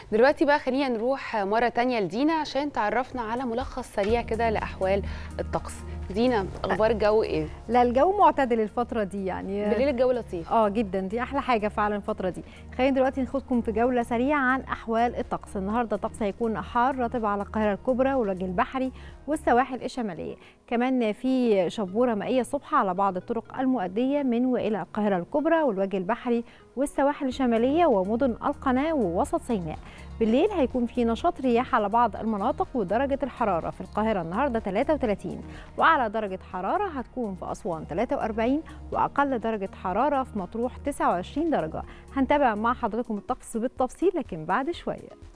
دلوقتي بقى خلينا نروح مرة تانية لدينا عشان تعرفنا على ملخص سريع كده لأحوال الطقس دينا أخبار الجو إيه؟ لا الجو معتدل الفترة دي يعني بالليل الجو لطيف اه جدا دي احلى حاجه فعلا الفتره دي خلينا دلوقتي ناخدكم في جوله سريعه عن احوال الطقس النهارده الطقس هيكون حار رطب على القاهره الكبرى والوجه البحري والسواحل الشماليه كمان في شبوره مائيه الصبح على بعض الطرق المؤديه من والى القاهره الكبرى والوجه البحري والسواحل الشماليه ومدن القناه ووسط سيناء بالليل هيكون في نشاط رياح على بعض المناطق ودرجه الحراره في القاهره النهارده 33 واعلى درجه حراره هتكون في اسوان 43 واقل درجه حراره في مطروح 29 درجه هنتابع مع حضراتكم الطقس بالتفصيل لكن بعد شويه